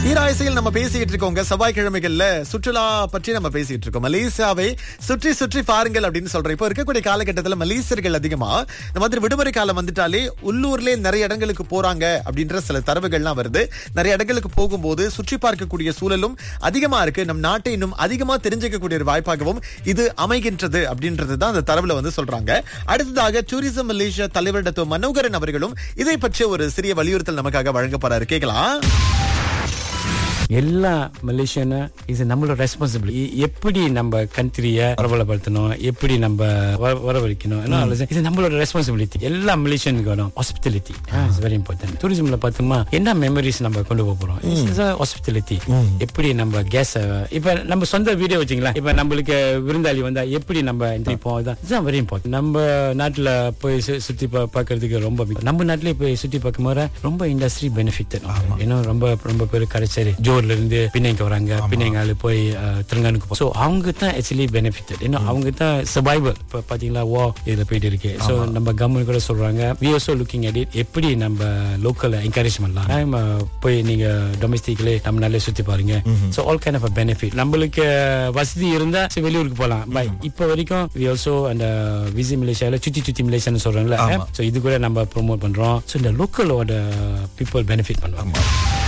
தீராயசையில் நம்ம பேசிட்டு இருக்கோங்க செவ்வாய்க்கிழமைகள்ல சுற்றுலா பற்றி நம்ம பேசிட்டு இருக்கோம் மலேசியாவை சுற்றி சுற்றி பாருங்கள் அப்படின்னு சொல்றோம் இப்போ இருக்கக்கூடிய காலகட்டத்துல மலேசியர்கள் அதிகமா இந்த மாதிரி விடுமுறை காலம் வந்துட்டாலே உள்ளூர்லயே நிறைய இடங்களுக்கு போறாங்க அப்படின்ற சில தரவுகள்லாம் வருது நிறைய இடங்களுக்கு போகும்போது சுற்றி பார்க்கக்கூடிய சூழலும் அதிகமா இருக்கு நம் நாட்டை இன்னும் அதிகமா தெரிஞ்சுக்கக்கூடிய ஒரு வாய்ப்பாகவும் இது அமைகின்றது அப்படின்றது தான் அந்த தரவுல வந்து சொல்றாங்க அடுத்ததாக டூரிசம் மலேசியா தலைவர் டாக்டர் மனோகரன் அவர்களும் இதை பற்றி ஒரு சிறிய வலியுறுத்தல் நமக்காக வழங்க போறாரு கேட்கலாம் எல்லா மலேசியனா இது நம்மளோட ரெஸ்பான்சிபிலிட்டி எப்படி நம்ம கண்ட்ரிய பிரபலப்படுத்தணும் எப்படி நம்ம வர- வரவழைக்கணும் எல்லாம் ஆலோசனை. இது நம்மளோட ரெஸ்பான்சிபிலிட்டி எல்லா மலேசியனுக்கும் ஹாஸ்பிட்டாலிட்டி இட்ஸ் வெரி இம்பார்ட்டன்ட் டூரிசம்ல பார்த்தோமா என்ன மெமரிஸ் நம்ம கொண்டு போக போறோம் ஹாஸ்பிட்டாலிட்டி எப்படி நம்ம கேஸ் இப்ப நம்ம சொந்த வீடியோ வச்சுங்களா இப்ப நம்மளுக்கு விருந்தாளி வந்தா எப்படி நம்ம எந்திரிப்போம் இதுதான் இதுதான் வெரி இம்பார்ட்டன்ட் நம்ம நாட்டுல போய் சு- சுத்தி பா- பார்க்கிறதுக்கு ரொம்ப big. நம்ம நாட்டிலே போய் சுத்தி பார்க்கும் போது ரொம்ப இண்டஸ்ட்ரி பெனிஃபிட் ஏன்னா ரொம்ப ரொம்ப பேர் கிடைச்சாரு ஜோர்ல இருந்து பின்னைக்கு வராங்க பின்னைங்கால போய் அஹ், திருங்கானுக்கு போ ஸோ அவங்க தான் ஆக்சுவலி பெனிஃபிட் ஏன்னா அவங்க தான் சர்வைவல் இப்போ பாத்தீங்களா வா இதுல போயிட்டு இருக்கு ஸோ நம்ம கவர்மெண்ட் கூட சொல்றாங்க we also looking at it எப்படி நம்ம லோக்கல் என்கரேஜ் பண்ணலாம் நம்ம போய் நீங்க டொமஸ்டிக்ல நம்ம நாளே சுத்தி பாருங்க so all kind of benefit நம்மளுக்கு வசதி இருந்தா சரி, வெளியூருக்கு போகலாம் பை இப்போ வரைக்கும் வி ஆல்சோ அந்த விசி மலேசியால சுத்தி சுத்தி மலேசியான்னு சொல்றாங்கல்ல ஸோ இது கூட நம்ம ப்ரோமோட் பண்றோம் ஸோ இந்த லோக்கலோட பீப்புள் பெனிஃபிட் பண்ணுவாங்க